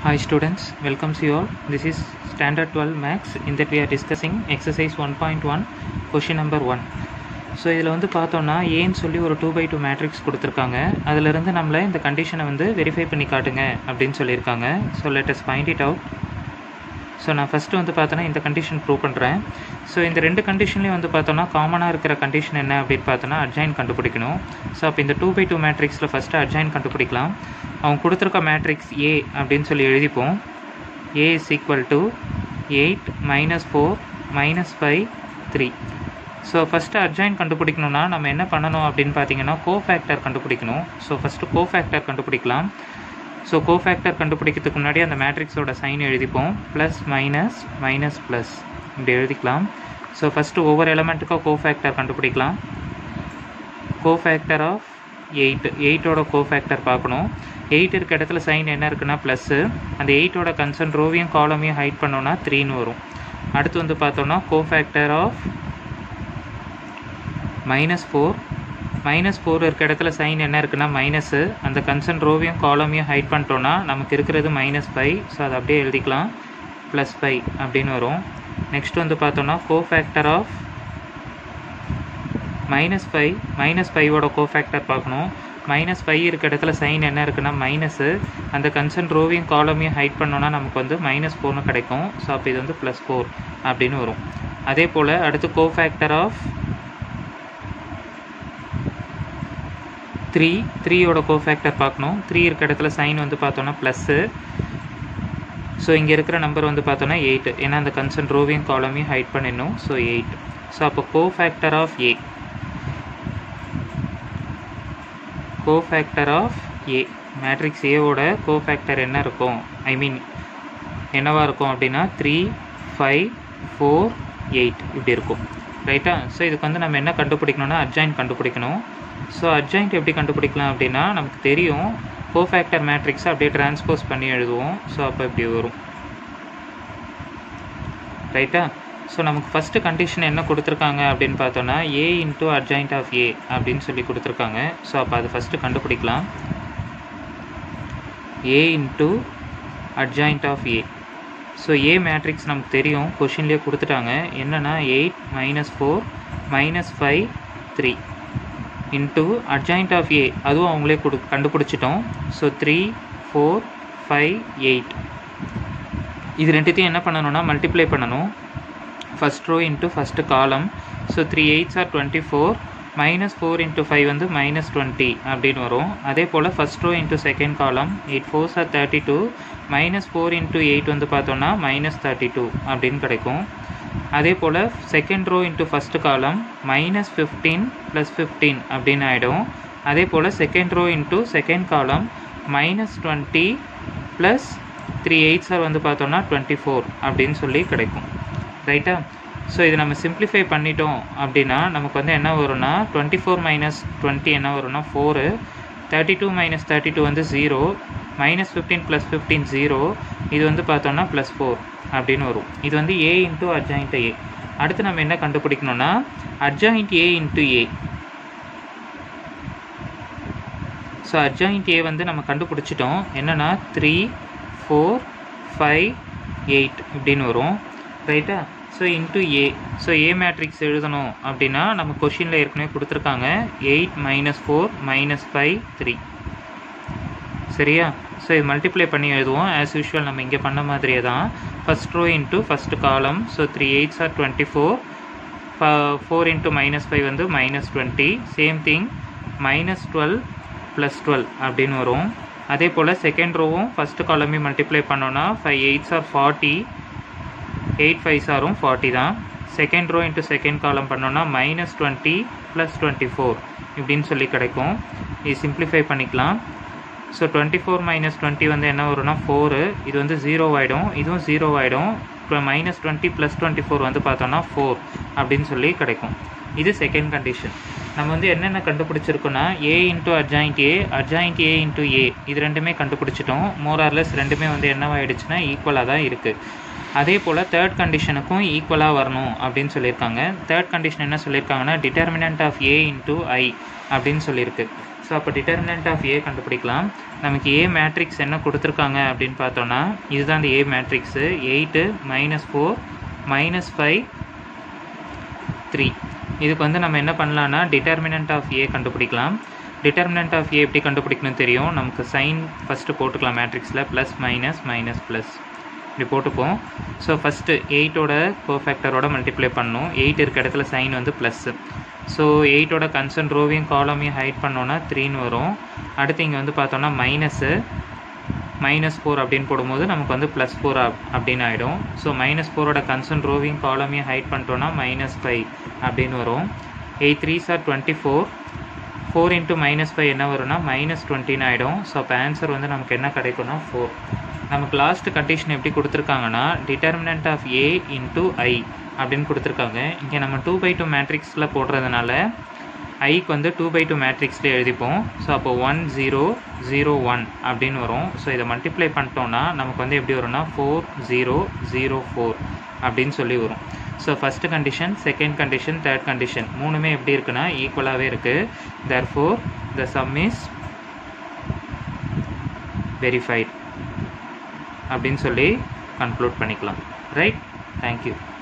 Hi students, welcomes you all. This is standard 12 max in that we are discussing exercise 1.1 question number 1. So இதில் வந்து பார்த்தோன்னா ஏன்னு சொல்லி ஒரு டூ பை டூ மேட்ரிக்ஸ் கொடுத்துருக்காங்க அதிலிருந்து நம்மளை இந்த கண்டிஷனை வந்து வெரிஃபை பண்ணி காட்டுங்க அப்படின்னு சொல்லியிருக்காங்க so let's find it out so நான் ஃபஸ்ட்டு வந்து பார்த்தோன்னா இந்த கண்டிஷன் ப்ரூவ் பண்ணுறேன் ஸோ இந்த ரெண்டு கண்டிஷன்லேயும் வந்து பார்த்தோன்னா காமனாக இருக்கிற கண்டிஷன் என்ன அப்படின்னு பார்த்தோன்னா அட்ஜாயின் கண்டுபிடிக்கணும் ஸோ அப்போ இந்த டூ பை டூ மேட்ரிக்ஸில் ஃபஸ்ட்டு அட்ஜாயின் கண்டுபிடிக்கலாம் அவங்க கொடுத்துருக்க மேட்ரிக்ஸ் ஏ அப்படின்னு சொல்லி எழுதிப்போம் A is equal to eight minus four minus five three so first adjoint கண்டுபிடிக்கணும்னா நம்ம என்ன பண்ணணும் அப்படின்னு பார்த்தீங்கன்னா கோஃபேக்டர் கண்டுபிடிக்கணும் ஸோ ஃபஸ்ட்டு கோஃபேக்டர் கண்டுபிடிக்கலாம் ஸோ கோஃபேக்டர் கண்டுபிடிக்கிறதுக்கு முன்னாடி அந்த மேட்ரிக்ஸோட சைன் எழுதிப்போம் ப்ளஸ் மைனஸ் மைனஸ் ப்ளஸ் இப்படி எழுதிக்கலாம் ஸோ ஃபஸ்ட்டு ஒவ்வொரு எலமெண்ட்டுக்கும் கோஃபேக்டர் கண்டுபிடிக்கலாம் கோஃபேக்டர் ஆஃப் எயிட் எயிட்டோட கோஃபேக்டர் பார்க்கணும் எயிட் இருக்க இடத்துல சைன் என்ன இருக்குன்னா ப்ளஸ்ஸு அந்த எயிட்டோட கன்சர்ன் ரோவையும் காலமையும் ஹைட் பண்ணோன்னா த்ரீன்னு வரும் அடுத்து வந்து பார்த்தோன்னா cofactor of minus four minus four இருக்க இடத்துல சைன் என்ன இருக்குன்னா மைனஸு அந்த கன்சர்ன் ரோவையும் காலமையும் ஹைட் பண்ணிட்டோன்னா நமக்கு இருக்கிறது மைனஸ் ஃபைவ் ஸோ அதை அப்படியே எழுதிக்கலாம் ப்ளஸ் ஃபைவ் அப்படின்னு வரும் நெக்ஸ்ட் வந்து பார்த்தோன்னா cofactor of minus five minus ஃபைவோட கோஃபேக்டர் பார்க்கணும் மைனஸ் ஃபைவ் இருக்க இடத்துல சைன் என்ன இருக்குன்னா மைனஸு அந்த கன்சர்ன் ரோவையும் காலமையும் ஹைட் பண்ணோன்னா நமக்கு வந்து மைனஸ் ஃபோர்னு கிடைக்கும் ஸோ அப்போ இது வந்து ப்ளஸ் ஃபோர் அப்படின்னு வரும் அதே போல் அடுத்து கோஃபேக்டர் ஆஃப் த்ரீ த்ரீயோட கோஃபேக்டர் பார்க்கணும் த்ரீ இருக்க இடத்துல சைன் வந்து பார்த்தோன்னா ப்ளஸ்ஸு ஸோ இங்கே இருக்கிற நம்பர் வந்து பார்த்தோன்னா எயிட் ஏன்னா அந்த கன்சர்ன் ரோவையும் காலமையும் ஹைட் பண்ணிடணும் ஸோ எயிட் ஸோ அப்போ cofactor of A cofactor of A matrix ஏவோட கோஃபேக்டர் என்ன இருக்கும் ஐ மீன் என்னவாக இருக்கும் அப்படின்னா த்ரீ ஃபைவ் ஃபோர் எயிட் இப்படி இருக்கும் ரைட்டா ஸோ இதுக்கு வந்து நம்ம என்ன கண்டுபிடிக்கணும்னா அட்ஜாயின் கண்டுபிடிக்கணும் ஸோ அட்ஜாயிண்ட் எப்படி கண்டுபிடிக்கலாம் அப்படின்னா நமக்கு தெரியும் கோஃபேக்டர் மேட்ரிக்ஸை அப்படியே டிரான்ஸ்போஸ் பண்ணி எழுதுவோம் ஸோ அப்போ இப்படி வரும் ரைட்டா ஸோ நமக்கு ஃபஸ்ட்டு கண்டிஷன் என்ன கொடுத்துருக்காங்க அப்படின்னு பார்த்தோன்னா A into adjoint of A அப்படின்னு சொல்லி கொடுத்துருக்காங்க ஸோ அப்போ அது ஃபஸ்ட்டு கண்டுபிடிக்கலாம் A into adjoint of A so A matrix நமக்கு தெரியும் கொஷின்லேயே கொடுத்துட்டாங்க என்னென்னா eight minus four minus five three into adjoint of A அதுவும் அவங்களே கொடு கண்டுபிடிச்சிட்டோம் so three four five eight இது ரெண்டுத்தையும் என்ன பண்ணணும்னா மல்டிப்ளை பண்ணணும் first row into first column so three eights are twenty four minus four into five வந்து மைனஸ் டுவெண்ட்டி அப்படின்னு வரும் அதே போல் first row into second column eight fours are thirty two minus four into eight வந்து பார்த்தோன்னா minus thirty two அப்படின்னு கிடைக்கும் அதே போல் second row into first column minus fifteen plus fifteen அப்படின்னு ஆகிடும் அதே போல் second row into second column minus twenty plus three eight சார் வந்து பார்த்தோன்னா டுவெண்ட்டி ஃபோர் அப்படின்னு சொல்லி கிடைக்கும் ரைட்டா ஸோ இது நம்ம சிம்ப்ளிஃபை பண்ணிட்டோம் அப்படின்னா நமக்கு வந்து என்ன வரும்னா டுவெண்ட்டி ஃபோர் மைனஸ் டுவெண்ட்டி என்ன வரும்னா four thirty two minus thirty two வந்து zero minus fifteen plus fifteen zero இது வந்து பார்த்தோன்னா ப்ளஸ் ஃபோர் அப்படின்னு வரும் இது வந்து ஏ இன்ட்டு அட்ஜாயிண்ட் ஏ அடுத்து நம்ம என்ன கண்டுபிடிக்கணும்னா adjoint A into A so adjoint A வந்து நம்ம கண்டுபிடிச்சிட்டோம் என்னென்னா த்ரீ ஃபோர் ஃபைவ் எயிட் இப்படின்னு வரும் ரைட்டா so into A so A matrix எழுதணும் அப்படின்னா நம்ம கொஷினில் ஏற்கனவே கொடுத்துருக்காங்க eight minus four minus five three சரியா ஸோ இது மல்டிப்ளை பண்ணி எழுதுவோம் ஆஸ் யூஷுவல் நம்ம இங்கே பண்ண மாதிரியே தான் first row into first column so three eights are twenty four four into minus five வந்து minus twenty same thing minus twelve plus twelve அப்படின்னு வரும் அதே போல் செகண்ட் ரோவும் ஃபஸ்ட்டு காலமையும் மல்டிப்ளை பண்ணோன்னா five eights are forty eight five சாரும் forty தான் second row into second column பண்ணோன்னா minus twenty plus twenty four இப்படின்னு சொல்லி கிடைக்கும் இது சிம்ப்ளிஃபை பண்ணிக்கலாம் so twenty four minus twenty வந்து என்ன வரும்னா ஃபோரு இது வந்து ஜீரோ ஆகிடும் இதுவும் ஜீரோ ஆகிடும் minus twenty plus twenty four வந்து பார்த்தோன்னா ஃபோர் அப்படின்னு சொல்லி கிடைக்கும் இது செகண்ட் கண்டிஷன் நம்ம வந்து என்னென்ன கண்டுபிடிச்சிருக்கோன்னா A into adjoint A adjoint A into A இது ரெண்டுமே கண்டுபிடிச்சிட்டோம் மோரார்லெஸ் ரெண்டுமே வந்து என்னவாயிடுச்சுன்னா ஈக்குவலாக தான் இருக்குது அதே போல் தேர்ட் கண்டிஷனுக்கும் ஈக்குவலாக வரணும் அப்படின்னு சொல்லியிருக்காங்க தேர்ட் கண்டிஷன் என்ன சொல்லியிருக்காங்கன்னா determinant of A into I அப்படின்னு சொல்லியிருக்கு ஸோ அப்போ டிட்டர்மினன்ட் ஆஃப் ஏ கண்டுபிடிக்கலாம் நமக்கு ஏ மேட்ரிக்ஸ் என்ன கொடுத்துருக்காங்க அப்படின்னு பார்த்தோன்னா இதுதான் அந்த A matrix eight minus four minus five three இதுக்கு வந்து நம்ம என்ன பண்ணலான்னா டிட்டர்மினன்ட் ஆஃப் ஏ கண்டுபிடிக்கலாம் டிட்டர்மினன்ட் ஆஃப் ஏ எப்படி கண்டுபிடிக்கணும் தெரியும் நமக்கு சைன் ஃபஸ்ட்டு போட்டுக்கலாம் மேட்ரிக்ஸில் ப்ளஸ் மைனஸ் மைனஸ் ப்ளஸ் இப்படி போட்டுப்போம் ஸோ ஃபஸ்ட்டு எயிட்டோட கோஃபேக்டரோட மல்டிப்ளை பண்ணணும் எயிட் இருக்க இடத்துல சைன் வந்து ப்ளஸ்ஸு ஸோ எயிட்டோட கன்சர்ன் ரோவையும் காலமையும் ஹைட் பண்ணோன்னா த்ரீன்னு வரும் அடுத்து இங்கே வந்து பார்த்தோன்னா மைனஸு மைனஸ் ஃபோர் அப்படின்னு போடும்போது நமக்கு வந்து ப்ளஸ் ஃபோர் அப் அப்படின்னு ஆகிடும் ஸோ மைனஸ் ஃபோரோட கன்சர்ன் ரோவிங் காலமையும் ஹைட் பண்ணிட்டோன்னா மைனஸ் ஃபைவ் அப்படின்னு வரும் எயிட் த்ரீ சார் twenty four four into minus five என்ன வரும்னா மைனஸ் டுவெண்ட்டின்னு ஆகிடும் ஸோ அப்போ ஆன்சர் வந்து நமக்கு என்ன கிடைக்கும்னா ஃபோர் நமக்கு லாஸ்ட் கண்டிஷன் எப்படி கொடுத்துருக்காங்கன்னா determinant of A into I அப்படின்னு கொடுத்துருக்காங்க இங்கே நம்ம டூ பை டூ மேட்ரிக்ஸில் போடுறதுனால ஐக்கு வந்து டூ பை டூ மேட்ரிக்ஸ்லேயே எழுதிப்போம் ஸோ அப்போ ஒன் ஜீரோ ஜீரோ ஒன் அப்படின்னு வரும் ஸோ இதை மல்டிப்ளை பண்ணிட்டோம்னா நமக்கு வந்து எப்படி வரும்னா ஃபோர் ஜீரோ ஜீரோ ஃபோர் அப்படின்னு சொல்லி வரும் so first condition second condition third condition மூணுமே எப்படி இருக்குன்னா ஈக்குவலாகவே இருக்குது therefore the sum is verified அப்படின்னு சொல்லி கன்க்ளூட் பண்ணிக்கலாம் ரைட் தேங்க்யூ